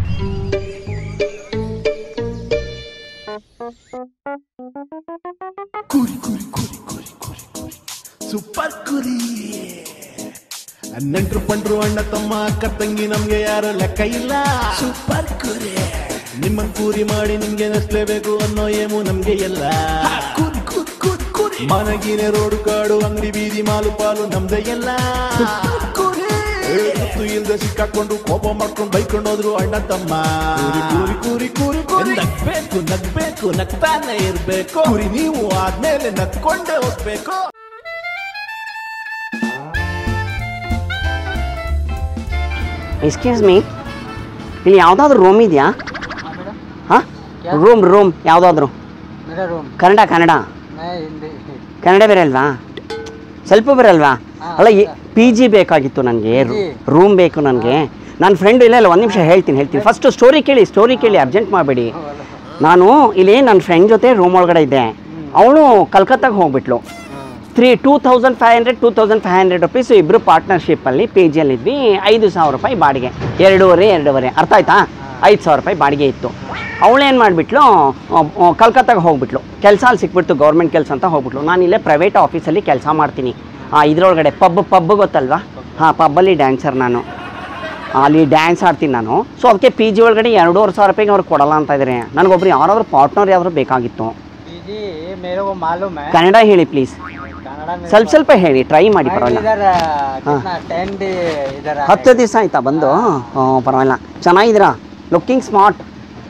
ಕುರಿ ಕುರಿ ಕುರಿ ಕುರಿ ಕುರಿ ಕುರಿ ಸೂಪರ್ ಕುರಿ ನೆಂಟ್ರು ಪಂಡ್ರು ಅಣ್ಣ ತಮ್ಮ ಅಕ್ಕ ತಂಗಿ ನಮ್ಗೆ ಯಾರು ಲೆಕ್ಕ ಇಲ್ಲ ಸೂಪರ್ ಕುರಿ ನಿಮ್ಮನ್ ಕೂರಿ ಮಾಡಿ ನಿಮ್ಗೆ ನಸ್ಲೇಬೇಕು ಅನ್ನೋ ಏಮು ನಮ್ಗೆ ಎಲ್ಲ ಕುರಿ ಕುರಿ ಕುರಿ ಕುರಿ ಮನಗಿನ ರೋಡು ಕಾಡು ಅಂಗಡಿ ಬೀದಿ ಮಾಲು ಪಾಲು ನಮ್ದೇ ಎಲ್ಲ ಮತ್ತು ಇಲ್ದೆ ಸಿಕ್ಕಾಕೊಂಡು ಕೋಪ ಮಾಡ್ಕೊಂಡು ಬೈಕೊಂಡು ಹೋದ್ರು ಅಣ್ಣ ತಮ್ಮ ಕೂರಿ ಕೂರಿ ಕೂರಿ ಕೂರಿ ಕೂರಿ ನಗ್ಬೇಕು ನಗ್ಬೇಕು ನಗ್ತಾನೆ ಇರ್ಬೇಕು ಕುರಿ ನೀವು ಆದ್ಮೇಲೆ ನಗ್ಕೊಂಡೇ ಹೋಗ್ಬೇಕು ಎಕ್ಸ್ಕ್ಯೂಸ್ ಮೀ ಇಲ್ಲಿ ಯಾವುದಾದ್ರೂ ರೂಮ್ ಇದೆಯಾ ಹಾಂ ರೂಮ್ ರೂಮ್ ಯಾವುದಾದ್ರೂ मेरा रूम ಕನ್ನಡ ಕನ್ನಡ मैं हिंदी ಕನ್ನಡ ಬೇರೆ ಅಲ್ವಾ ಸ್ವಲ್ಪ ಬೇರೆ ಅಲ್ವಾ ಅಲ್ಲ ಪಿ ಜಿ ಬೇಕಾಗಿತ್ತು ನನಗೆ ರೂಮ್ ಬೇಕು ನನಗೆ ನನ್ನ ಫ್ರೆಂಡ್ ಇಲ್ಲ ಇಲ್ಲ ಒಂದು ನಿಮಿಷ ಹೇಳ್ತೀನಿ ಹೇಳ್ತೀನಿ ಫಸ್ಟ್ ಸ್ಟೋರಿ ಕೇಳಿ ಸ್ಟೋರಿ ಕೇಳಿ ಅರ್ಜೆಂಟ್ ಮಾಡಬೇಡಿ ನಾನು ಇಲ್ಲಿ ನನ್ನ ಫ್ರೆಂಡ್ ಜೊತೆ ರೂಮ್ ಒಳಗಡೆ ಇದ್ದೆ ಅವಳು ಕಲ್ಕತ್ತಾಗೆ ಹೋಗ್ಬಿಟ್ಲು three two thousand five hundred two thousand five hundred rupees ಇಬ್ಬರು ಪಾರ್ಟ್ನರ್ಶಿಪ್ಪಲ್ಲಿ ಪಿ ಜಿಯಲ್ಲಿದ್ವಿ ಐದು ಸಾವಿರ ರೂಪಾಯಿ ಬಾಡಿಗೆ ಎರಡೂವರೆ ಎರಡೂವರೆ ಅರ್ಥ ಆಯ್ತಾ ಐದು ಸಾವಿರ ರೂಪಾಯಿ ಬಾಡಿಗೆ ಇತ್ತು ಅವಳೇನು ಮಾಡಿಬಿಟ್ಲು ಕಲ್ಕತ್ತಾಗೆ ಹೋಗ್ಬಿಟ್ಲು ಕೆಲಸ ಅಲ್ಲಿ ಸಿಕ್ಬಿಡ್ತು ಗೌರ್ಮೆಂಟ್ ಕೆಲಸ ಅಂತ ಹೋಗ್ಬಿಟ್ಲು ನಾನು ಇಲ್ಲೇ ಪ್ರೈವೇಟ್ ಆಫೀಸಲ್ಲಿ ಕೆಲಸ ಮಾಡ್ತೀನಿ ಆ, ಇದ್ರೊಳಗಡೆ ಪಬ್ ಪಬ್ ಗೊತ್ತಲ್ವಾ ಹಾಂ ಪಬ್ಬಲ್ಲಿ ಡ್ಯಾನ್ಸರ್ ನಾನು ಅಲ್ಲಿ ಡ್ಯಾನ್ಸ್ ಆಡ್ತೀನಿ ನಾನು ಸೊ ಅದಕ್ಕೆ ಪಿ ಜಿ ಒಳಗಡೆ ಎರಡೂವರೆ ಸಾವಿರ ರೂಪಾಯಿಗೆ ಅವ್ರು ಕೊಡಲ್ಲ ಅಂತ ಇದ್ದಾರೆ ನನಗೊಬ್ರು ಯಾರಾದ್ರೂ ಪಾರ್ಟ್ನರ್ ಯಾವ್ದಾದ್ರು ಬೇಕಾಗಿತ್ತು जी मेरे को मालूम है ಕನ್ನಡ ಹೇಳಿ ಪ್ಲೀಸ್ कनाडा में ಸ್ವಲ್ಪ ಸ್ವಲ್ಪ ಹೇಳಿ ಟ್ರೈ ಮಾಡಿ मैं ಪರವಾಗಿಲ್ಲ इधर कितना टेन डे इधर ಹತ್ತು ದಿವಸ ಆಯ್ತಾ ಬಂದು ಹ್ಞೂ ಪರವಾಗಿಲ್ಲ ಚೆನ್ನಾಗಿದ್ದೀರಾ ಲುಕ್ಕಿಂಗ್ ಸ್ಮಾರ್ಟ್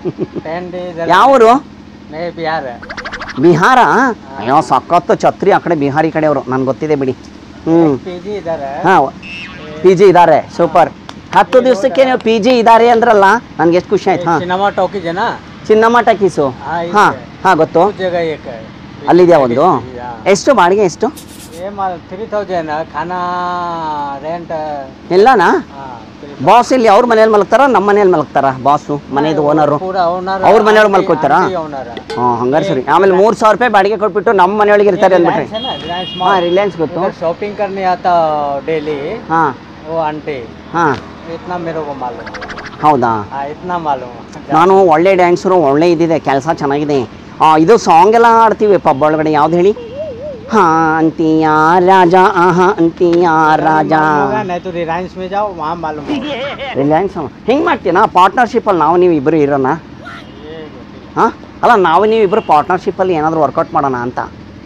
टेन डे इधर ಯಾವರು मैं बिहार है ಬಿಹಾರ ಅಯ್ಯೋ ಸಖತ್ತು ಛತ್ರಿ ಆ ಕಡೆ ಬಿಹಾರಿ ಕಡೆಯವರು ನನ್ಗೆ ಗೊತ್ತಿದೆ ಬಿಡಿ ಹ್ಞೂ पीजी इधर है ಹಾಂ ಪಿ ಜಿ ಇದ್ದಾರೆ ಸೂಪರ್ ಹತ್ತು ದಿವಸಕ್ಕೆ ನೀವು ಪಿ ಜಿ ಇದ್ದಾರೆ ಅಂದ್ರಲ್ಲ ನನಗೆ ಎಷ್ಟು ಖುಷಿ ಆಯ್ತು ಹಾಂ सिनेमा टॉकीज है ना ಚಿನ್ನಮ್ಮ ಟಕೀಸು हाँ, इधर ಹಾಂ है। ಹಾಂ ಗೊತ್ತು उस जगह एक है ಅಲ್ಲಿದೆಯಾ ಒಂದು हाँ। ಎಷ್ಟು ಬಾಡಿಗೆ ಎಷ್ಟು ये माल थ्री थाउजेंड खाना रेंट ಎಲ್ಲನಾ हाँ ಬಾಸ್ ಇಲ್ಲಿ ಅವ್ರ ಮನೇಲಿ ಮಲಗ್ತಾರ ನಮ್ಮ ಮನೇಲಿ ಮಲಗ್ತಾರ ಬಾಸು ಮನೆದು ಓನರು पूरा ओनर ಅವ್ರ ಮನೆಯವ್ರು ಮಲ್ಕೋತಾರಾ ओनर है ಹಾಂ ಹಂಗಾರೆ ಸರಿ ಆಮೇಲೆ ಮೂರು ಸಾವಿರ ರೂಪಾಯಿ ಬಾಡಿಗೆ ಕೊಟ್ಬಿಟ್ಟು ನಮ್ಮ ಮನೆಯೊಳಗೆ ಇರ್ತಾರೆ ಅಂದ್ಬಿಟ್ರಿ रिलायंस है ना रिलायंस ಹಾಂ मॉल ರಿಲಯನ್ಸ್ ಗೊತ್ತು उधर शॉपिंग करने आता डेली ಹಾಂ वो आंटी ಹಾಂ इतना मेरे को मालूम है ಹೌದಾ हाँ इतना मालूम है ನಾನು ಒಳ್ಳೆ ಡ್ಯಾನ್ಸರು ಒಳ್ಳೆ ಇದಿದೆ ಕೆಲಸ ಚೆನ್ನಾಗಿದೆ ಆ, ಇದು ಸಾಂಗ್ ಎಲ್ಲ ಆಡ್ತೀವಿ ಪಬ್ ಒಳಗಡೆ ಯಾವ್ದು ಹೇಳಿ ಹಾ ಅಂತೀಯ ರಾಜ ಆಹಾ ಅಂತೀಯ ರಾಜ होगा, नहीं तो रिलायंस में जाओ वहाँ मालूम होगा। ರಿಲಯನ್ಸ್ ಹಿಂಗೆ ಮಾಡ್ತೀನಾ ಪಾರ್ಟ್ನರ್ಶಿಪ್ಪಲ್ಲಿ ನಾವು ನೀವು ಇಬ್ಬರು ಇರೋಣ ये ಗೊತ್ತಿಲ್ಲ. ಹಾಂ ಅಲ್ಲ ನಾವು ನೀವು ಇಬ್ಬರು ಪಾರ್ಟ್ನರ್ಶಿಪ್ಪಲ್ಲಿ ಏನಾದರೂ ವರ್ಕೌಟ್ ಮಾಡೋಣ ಅಂತ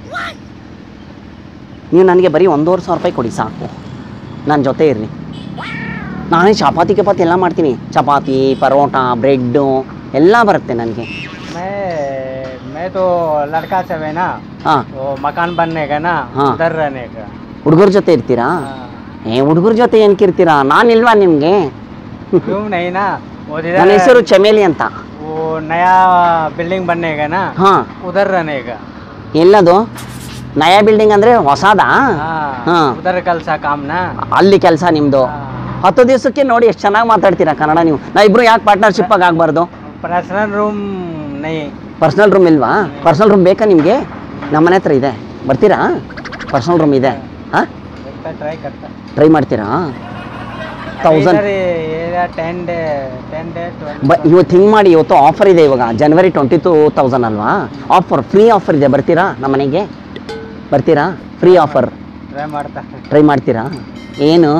ನೀವು ನನಗೆ ಬರೀ ಒಂದೂವರೆ ಸಾವಿರ ರೂಪಾಯಿ ಕೊಡಿ ಸಾಕು ನನ್ನ ಜೊತೆ ಇರ್ರಿ ನಾನೇ ಚಪಾತಿ ಚಪಾತಿ ಎಲ್ಲ ಮಾಡ್ತೀನಿ ಚಪಾತಿ ಪರೋಟ ಬ್ರೆಡ್ಡು ಎಲ್ಲ ಬರುತ್ತೆ ನನಗೆ मैं मैं तो लड़का सब है ना ಹಾಂ वो मकान बनने का ना हाँ। उधर रहने का ಹುಡುಗರ ಜೊತೆ ಇರ್ತೀರಾ हाँ। ಏ ಹುಡುಗರ ಜೊತೆ ಏನಕ್ಕಿರ್ತೀರಾ ನಾನಿಲ್ವಾ ನಿಮಗೆ क्यों नहीं ना वो ನನ್ನ इधर ಹೆಸರು ಚಮೇಲಿ ಅಂತ वो नया बिल्डिंग बनने का ना ಹಾಂ उधर रहने का ಎಲ್ಲದು ನಯಾ ಬಿಲ್ಡಿಂಗ್ ಅಂದರೆ ಹೊಸದಾ हाँ हाँ। उधर कल सा काम ना ಅಲ್ಲಿ ಕೆಲಸ ನಿಮ್ಮದು हाँ। ಹತ್ತು ದಿವಸಕ್ಕೆ ನೋಡಿ ಎಷ್ಟು ಚೆನ್ನಾಗಿ ಮಾತಾಡ್ತೀರಾ ಕನ್ನಡ ನೀವು ನಾ ಇಬ್ರು ಯಾಕೆ ಪಾರ್ಟ್ನರ್ಶಿಪ್ಪಾಗಿ ಆಗಬಾರ್ದು पर्सनल रूम नहीं ಪರ್ಸ್ನಲ್ ರೂಮ್ ಇಲ್ವಾ ಪರ್ಸ್ನಲ್ ರೂಮ್ ಬೇಕಾ ನಿಮಗೆ ನಮ್ಮ ಮನೆ ಹತ್ರ ಇದೆ ಬರ್ತೀರಾ ಪರ್ಸ್ನಲ್ ರೂಮ್ ಇದೆ ಹಾಂ देखता ट्राई करता ಟ್ರೈ ಮಾಡ್ತೀರಾ ತೌಸಂಡ್ इधर टेन डे टेन डे ಬ ಇವತ್ತು ಹಿಂಗೆ ಮಾಡಿ ಇವತ್ತು ಆಫರ್ ಇದೆ ಇವಾಗ ಜನವರಿ ಟ್ವೆಂಟಿ ಟು ತೌಸಂಡ್ ಅಲ್ವಾ ಆಫರ್ ಫ್ರೀ ಆಫರ್ ಇದೆ ಬರ್ತೀರಾ ನಮ್ಮ ಮನೆಗೆ ಬರ್ತೀರಾ ಫ್ರೀ ಆಫರ್ ಟ್ರೈ ಮಾಡ್ತಾ ಟ್ರೈ ಮಾಡ್ತೀರಾ ಏನು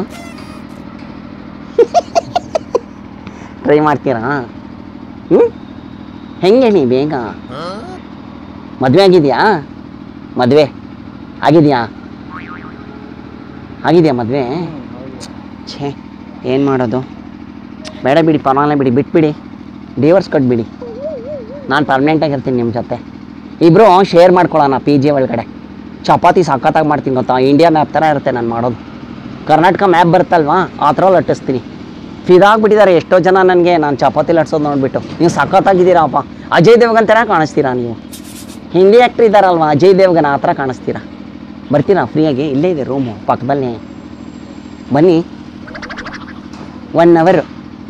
ಟ್ರೈ ಮಾಡ್ತೀರಾ ಹ್ಞೂ ಹೆಂಗೆ ಹೇಳಿ ಬೇಗ ಮದುವೆ ಆಗಿದೆಯಾ ಮದುವೆ ಆಗಿದೆಯಾ ಆಗಿದೆಯಾ ಮದುವೆ ಛೇ ಏನು ಮಾಡೋದು ಬೇಡ ಬಿಡಿ ಪರವಾಗಿಲ್ಲ ಬಿಡಿ ಬಿಟ್ಬಿಡಿ ಡಿವೋರ್ಸ್ ಕೊಟ್ಬಿಡಿ ನಾನು ಪರ್ಮನೆಂಟಾಗಿ ಇರ್ತೀನಿ ನಿಮ್ಮ ಜೊತೆ ಇಬ್ಬರು ಶೇರ್ ಮಾಡ್ಕೊಳ್ಳೋಣ ಪಿ ಜಿ ಒಳಗಡೆ ಚಪಾತಿ ಸಖತ್ತಾಗಿ ಮಾಡ್ತೀನಿ ಗೊತ್ತಾ ಇಂಡಿಯಾ ಮ್ಯಾಪ್ ಥರ ಇರುತ್ತೆ ನಾನು ಮಾಡೋದು ಕರ್ನಾಟಕ ಮ್ಯಾಪ್ ಬರುತ್ತಲ್ವಾ ಆ ಥರ ಲಟ್ಟಿಸ್ತೀನಿ ಫಿದಾಗ್ಬಿಟ್ಟಿದ್ದಾರೆ ಎಷ್ಟೋ ಜನ ನನಗೆ ನಾನು ಚಪಾತಿ ಲಟ್ಸೋದು ನೋಡಿಬಿಟ್ಟು ನೀವು ಸಖತ್ತಾಗಿದ್ದೀರಾ ಅಪ್ಪ ಅಜಯ್ ದೇವಗನ್ ಥರ ಕಾಣಿಸ್ತೀರಾ ನೀವು ಹಿಂದಿ ಆ್ಯಕ್ಟ್ರ್ ಇದ್ದಾರಲ್ವಾ ಅಜಯ್ ದೇವಗನ್ ಆ ಥರ ಕಾಣಿಸ್ತೀರಾ ಬರ್ತೀರಾ ಫ್ರೀಯಾಗಿ ಇಲ್ಲೇ ಇದೆ ರೂಮು ಪಕ್ಕದಲ್ಲೇ ಬನ್ನಿ ಒನ್ ಅವರು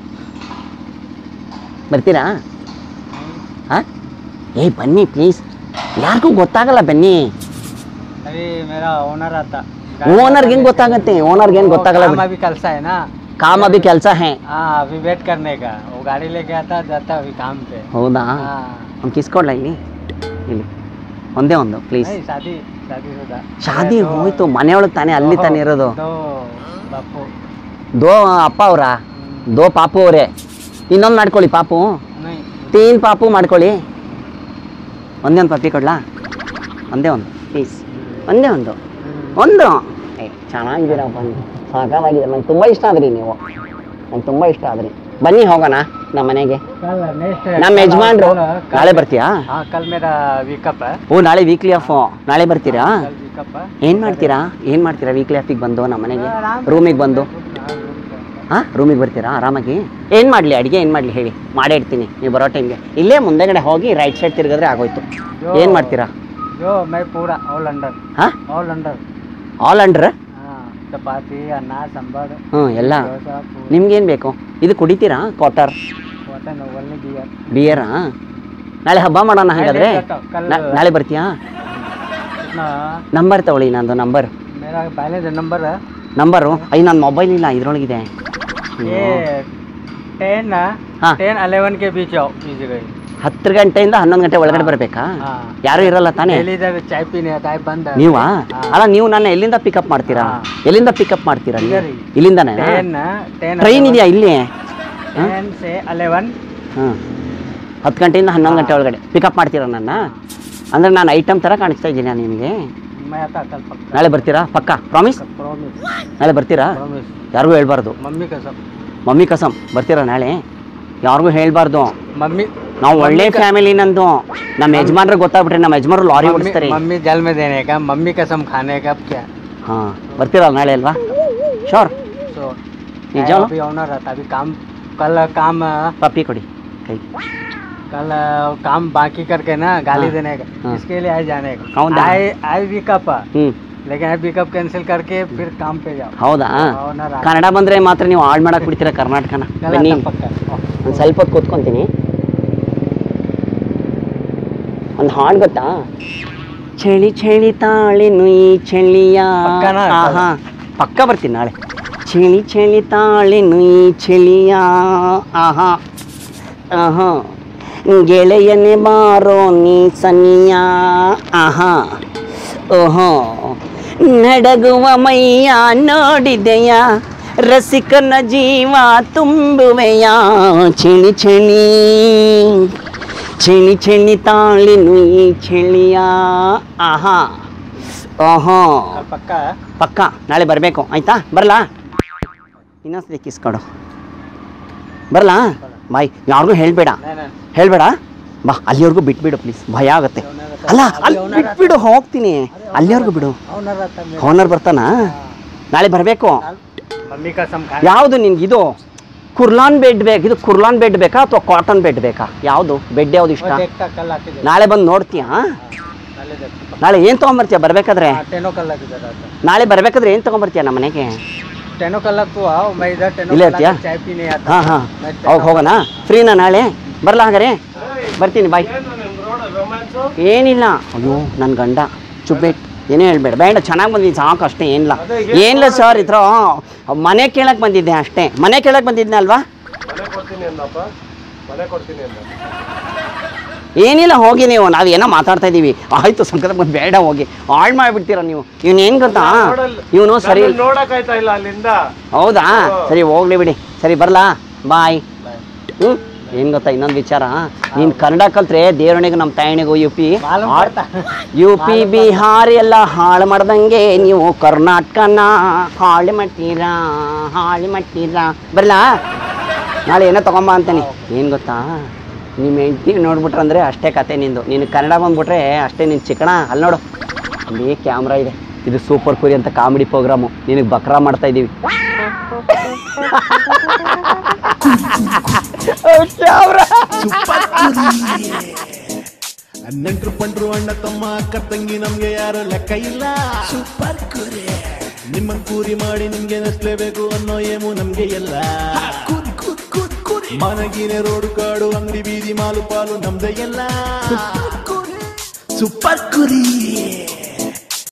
ಬರ್ತೀರಾ ಹಾಂ ಏ ಬನ್ನಿ ಪ್ಲೀಸ್ ಯಾರಿಗೂ ಗೊತ್ತಾಗಲ್ಲ ಬನ್ನಿ अभी मेरा ओनर आता ಓನರ್ಗೆ ಹೆಂಗೆ ಗೊತ್ತಾಗತ್ತೆ ಓನರ್ಗೆ ಏನು ಗೊತ್ತಾಗಲ್ಲ काम ಬಿಡಿ अभी कल सा है ना ಕಾಮ್ ಅಭಿ ಕೆಲಸ ಹೇ हाँ अभी वेट करने का वो गाड़ी लेके आता जाता अभी काम पे ಹೌದಾ हाँ ಒಂದು ಕಿಸ್ಕೊಡ್ಲ ಇಲ್ಲಿ ಇಲ್ಲಿ ಒಂದೇ ಒಂದು ಪ್ಲೀಸ್ नहीं शादी शादी शुदा ಶಾದಿ दो- ಹೋಯ್ತು ಮನೆಯೊಳಗೆ ತಾನೇ ಅಲ್ಲಿ ತಾನೇ ಇರೋದು दो बापू ದೋ ಅಪ್ಪ ಅವರ ದೋ ಪಾಪು ಅವರೇ ಇನ್ನೊಂದು ಮಾಡ್ಕೊಳ್ಳಿ ಪಾಪು नहीं ತೀನ್ ಪಾಪು ಮಾಡ್ಕೊಳ್ಳಿ ಒಂದೇ ಒಂದು ಪಪ್ಪಿ ಕೊಡ್ಲಾ ಒಂದೇ ಒಂದು ಪ್ಲೀಸ್ ಒಂದೇ ಒಂದು ಒಂದು ಏ ಚೆನ್ನಾಗಿದ್ದೀರಪ್ಪ ನೀವು ಸಾಕಾಗಿದೆ ನಂಗೆ ತುಂಬ ಇಷ್ಟ ಆದ್ರಿ ನೀವು ನಂಗೆ ತುಂಬ ಇಷ್ಟ ಆದ್ರಿ ಬನ್ನಿ ಹೋಗೋಣ ನಮ್ಮ ಮನೆಗೆ कल नेक्स्ट ನಮ್ಮ ಯಜಮಾನ್ರು ನಾಳೆ ಬರ್ತೀಯಾ हाँ कल मेरा वीकअप है ಓ ನಾಳೆ ವೀಕ್ಲಿ ಆಫ್ ನಾಳೆ ಬರ್ತೀರಾ कल वीकअप है ಏನು ಮಾಡ್ತೀರಾ ಏನು ಮಾಡ್ತೀರಾ ವೀಕ್ಲಿ ಆಫಿಗೆ ಬಂದು ನಮ್ಮ ಮನೆಗೆ ರೂಮಿಗೆ ಬಂದು ಹಾಂ ರೂಮಿಗೆ ಬರ್ತೀರಾ ಆರಾಮಾಗಿ ಏನು ಮಾಡಲಿ ಅಡುಗೆ ಏನು ಮಾಡಲಿ ಹೇಳಿ ಮಾಡೇ ಇಡ್ತೀನಿ ನೀವು ಬರೋ ಟೈಮ್ಗೆ ಇಲ್ಲೇ ಮುಂದೆಗಡೆ ಹೋಗಿ ರೈಟ್ ಸೈಡ್ ತಿರುಗಿದ್ರೆ ಆಗೋಯ್ತು ಏನು ಮಾಡ್ತೀರಾ जो मैं पूरा ऑल अंडर ಹಾಂ ऑल अंडर ಆಲ್ ಅಂಡ್ರ್ हाँ चपाती अन्न सांबर ಹ್ಞೂ ಎಲ್ಲ डोसा पूरी ನಿಮ್ಗೇನು ಬೇಕು ಇದು ಕುಡಿತೀರಾ ಕ್ವಾರ್ಟರ್ कॉटन ओवल बियर ಬಿಯರಾ ನಾಳೆ ಹಬ್ಬ ಮಾಡೋಣ ಹಾಗಾದ್ರೆ कल ನಾ- ನಾಳೆ ಬರ್ತೀಯಾ कितना ನಂಬರ್ ತಗೊಳ್ಳಿ ನಂದು ನಂಬರ್ मेरा बैलेंस नंबर है ನಂಬರು ಅಯ್ಯ ನನ್ನ ಮೊಬೈಲ್ ಇಲ್ಲ ಇದ್ರೊಳಗಿದೆ ये टेन हाँ। टेन अलेवन के बीच आओ इस जगह ಹತ್ತು ಗಂಟೆಯಿಂದ ಹನ್ನೊಂದು ಗಂಟೆ ಒಳಗಡೆ ಬರಬೇಕಾ हाँ ಯಾರು ಇರಲ್ಲ ತಾನೇ डेली इधर चाय पीने आता है बंद है ನೀವಾ हाँ। ಅಲ್ಲ ನೀವು ನನ್ನ ಎಲ್ಲಿಂದ ಪಿಕಪ್ ಮಾಡ್ತೀರಾ ಹಾ. ಎಲ್ಲಿಂದ ಪಿಕಪ್ ಮಾಡ್ತೀರಾ ನೀವು ಇಲ್ಲರಿ. ಇಲ್ಲಿಂದಾನೇ टेन टेन ಟ್ರೈನ್ ಇದೆಯಾ ಇಲ್ಲಿ टेन से अलेवन ಹಾಂ ಹತ್ತು ಗಂಟೆಯಿಂದ ಹನ್ನೊಂದು ಗಂಟೆ ಒಳಗಡೆ ಪಿಕಪ್ ಮಾಡ್ತೀರಾ ನನ್ನ ಅಂದ್ರೆ ನಾನು ಐಟಮ್ ಥರ ಕಾಣಿಸ್ತಾ ಇದ್ದೀನಿ ನಿಮಗೆ मैं आता कल पक्का ನಾಳೆ ಬರ್ತೀರಾ ಪಕ್ಕ ಪ್ರಾಮಿಸ್ प्रॉमिस ನಾಳೆ ಬರ್ತೀರಾ प्रॉमिस ಯಾರಿಗೂ ಹೇಳ್ಬಾರ್ದು मम्मी कसम ಮಮ್ಮಿ ಕಸಮ್ ಬರ್ತೀರಾ ನಾಳೆ ಯಾರಿಗೂ ಹೇಳ್ಬಾರ್ದು मम्मी ನಾವು ಒಳ್ಳೆ ಫ್ಯಾಮಿಲಿ ನಂದು ನಮ್ಮ ಯಜಮಾನ್ರಿಗೆ ಗೊತ್ತಾಗ್ಬಿಟ್ರೆ ನಮ್ಮ ಯಜಮಾನ್ರು ಲಾರಿ मम्मी ಓಡಿಸ್ತಾರೆ मम्मी जल में देने का मम्मी कसम खाने का अब क्या ಹಾಂ ಬರ್ತೀರಲ್ಲ ನಾಳೆ ಅಲ್ವಾ ಶೋರ್ सो निजाम? निजाम अभी ऑनर रहता अभी काम कल काम ಪಪ್ಪಿ ಕೊಡಿ ಕೈ कल काम बाकी करके ना गाली हाँ, देने का हाँ। इसके लिए आज जाने कौन का दा- आए आए पिकअप ಹ್ಞೂ लेकिन आए पिकअप कैंसिल करके फिर काम पे जाओ ಹೌದಾ ऑनर आ- ಕನ್ನಡ ಬಂದರೆ ಮಾತ್ರ ನೀವು ಹಾಳು ಮಾಡಕ್ಕೆ ಬಿಡ್ತೀರಾ ಕರ್ನಾಟಕನ कल ಬನ್ನಿ आता पक्का ಒಂದು ಸ್ವಲ್ಪ ಹೊತ್ತು ಕೂತ್ಕೊಂತೀನಿ ಒಂದು ಹಾಡು ಗೊತ್ತಾ ಚಳಿ ಚಳಿ ತಾಳಿ ನುಯಿ ಚಳಿಯ ಪಕ್ಕನಾ? ಆಹಾ ಪಕ್ಕ ಬರ್ತೀನಿ ನಾಳೆ ಚಳಿ ಚಳಿ ತಾಳಿ ನುಯಿ ಚಳಿಯ ಆಹಾ ಆಹಾ ಗೆಳೆಯನೆ ಬಾರೋ ನೀ ಸನಿಯ ಆಹಾ ಓಹೋ ನಡಗುವ ಮೈಯ ನೋಡಿದೆಯ ರಸಿಕನ ಜೀವ ತುಂಬುವೆಯ ಚಿಣಿ ಚಿಣಿ ಚಿಣಿ ಚಿಣಿ ತಾಳಿ ನುಯಿ ಚಳಿಯ ಆಹಾ ಓಹೋ कल पक्का है ಪಕ್ಕ ನಾಳೆ ಬರಬೇಕು ಆಯ್ತಾ ಬರಲಾ ಇನ್ನೊಂದ್ಸತಿ ಕಿಸ್ಕೊಡು ಬರಲಾ ಬಾಯ್ ಯಾರಿಗೂ ಹೇಳಬೇಡ नहीं नहीं ಹೇಳಬೇಡ ಬಾ ಅಲ್ಲಿವರೆಗೂ ಬಿಟ್ಬಿಡು ಪ್ಲೀಸ್ ಭಯ ಆಗುತ್ತೆ ಅಲ್ಲ ಅಲ್ಲಿ ಬಿಟ್ಬಿಡು ಹೋಗ್ತೀನಿ ಅಲ್ಲಿವರೆಗೂ ಬಿಡು ऑनर रहता मेरा ಓನರ್ ಬರ್ತಾನಾ ನಾಳೆ ಬರಬೇಕು मम्मी कसम खाने ಯಾವುದು ನಿನ್ಗೆ ಇದು ಕುರ್ಲಾನ್ ಬೆಡ್ ಬೇಕು ಇದು ಕುರ್ಲಾನ್ ಬೆಡ್ ಬೇಕಾ ಅಥವಾ ಕಾಟನ್ ಬೆಡ್ ಬೇಕಾ ಯಾವುದು ಬೆಡ್ ಯಾವ್ದು ಇಷ್ಟ वो देखता कल आके देख ನಾಳೆ ಬಂದು ನೋಡ್ತೀಯಾ नाले देखता ನಾಳೆ ಏನು ತೊಗೊಂಬರ್ತೀಯ ಬರಬೇಕಾದ್ರೆ हाँ, टेनो कल इधर आता ನಾಳೆ ಬರಬೇಕಾದ್ರೆ ಏನು ತೊಗೊಂಬರ್ತೀಯ ನಮ್ಮ ಮನೆಗೆ टेनो कल तो आओ मैं इधर टेनो इले कल आतिया? चाय पीने आता ಹಾಂ ಹಾಂ मैं ಅವಾಗ ಹೋಗೋಣ ಫ್ರೀನಾ ನಾಳೆ ಬರಲಾ ಹಾಗಾರೆ ಬರ್ತೀನಿ ಬಾಯ್ ಏನಿಲ್ಲ ಅಯ್ಯೋ ನನ್ನ ಗಂಡ ಚುಬ್ಬೇಟ್ ಏನೇ ಹೇಳ್ಬೇಡ ಬೇಡ ಚೆನ್ನಾಗಿ ಬಂದಿದ್ದು ಸಾಕು ಅಷ್ಟೇ ಏನಿಲ್ಲ ಏನಿಲ್ಲ ಸರ್ ಇದ್ರ ಮನೆ ಕೇಳಕ್ಕೆ ಬಂದಿದ್ದೆ ಅಷ್ಟೇ ಮನೆ ಕೇಳಕ್ಕೆ ಬಂದಿದ್ದೆ ಅಲ್ವಾ ಏನಿಲ್ಲ ಹೋಗಿ ನೀವು ನಾವು ಏನೋ ಮಾತಾಡ್ತಾ ಇದ್ದೀವಿ ಆಯ್ತು ಸಂಕಟ ಬಂದು ಬೇಡ ಹೋಗಿ ಹಾಳು ಮಾಡಿಬಿಡ್ತೀರ ನೀವು ಇವನು ಏನು ಗೊತ್ತಾ ಇವನು ಸರಿ ಇಲ್ಲ. ನೋಡಕ್ಕಾಯ್ತಾ ಇಲ್ಲ ಅಲ್ಲಿಂದ ಹೌದಾ ಸರಿ ಹೋಗ್ಲಿ ಬಿಡಿ ಸರಿ ಬರಲಾ ಬಾಯ್ ಹ್ಞೂ ಏನು ಗೊತ್ತಾ ಇನ್ನೊಂದು ವಿಚಾರ ನೀನು ಕನ್ನಡ ಕಲ್ತ್ರೆ ದೇವರಣಿಗೂ ನಮ್ಮ ತಾಯಣಿಗೂ ಯು ಪಿ मालूम पड़ता ಯು ಪಿ ಬಿಹಾರ್ ಎಲ್ಲ ಹಾಳು ಮಾಡ್ದಂಗೆ ನೀವು ಕರ್ನಾಟಕನ ಹಾಳು ಮಾಡ್ತೀರಾ ಹಾಳು ಮಾಡ್ತೀರಾ ಬರಲಾ ನಾಳೆ ಏನೋ ತಗೊಂಬ ಅಂತಾನೆ ಏನು ಗೊತ್ತಾ ನಿಮ್ಮ ಹೆಂಡತಿ ನೋಡ್ಬಿಟ್ರಂದ್ರೆ ಅಷ್ಟೇ ಕತೆ ನಿಂದು ನೀನು ಕನ್ನಡ ಬಂದ್ಬಿಟ್ರೆ ಅಷ್ಟೇ ನಿನ್ನ ಚಿಕ್ಕಣ ಅಲ್ಲಿ ನೋಡು ಅಲ್ಲಿ ಕ್ಯಾಮ್ರಾ ಇದೆ ಇದು ಸೂಪರ್ ಕುರಿ ಅಂತ ಕಾಮಿಡಿ ಪ್ರೋಗ್ರಾಮು ನಿನಗೆ ಬಕ್ರಾ ಮಾಡ್ತಾ ಇದ್ದೀವಿ ಕ್ಯಾಮ್ರಾ ನೆಂಟ್ರು ಪಂಡ್ರು ಅಣ್ಣ ತಮ್ಮ ಅಕ್ಕ ತಂಗಿ ನಮ್ಗೆ ಯಾರು ಲೆಕ್ಕ ಇಲ್ಲ ಸೂಪರ್ ಕುರಿ ನಿಮ್ಮನ್ ಕೂರಿ ಮಾಡಿ ನಿಮ್ಗೆ ನೆಸ್ಲೇಬೇಕು ಅನ್ನೋ ಏಮು ನಮ್ಗೆ ಎಲ್ಲ ಮನಗಿನ ರೋಡು ಕಾಡು ಅಂಗಡಿ ಬೀದಿ ಮಾಲು ಪಾಲು ನಮ್ದೇ ಎಲ್ಲ ಸೂಪರ್ ಕುರಿ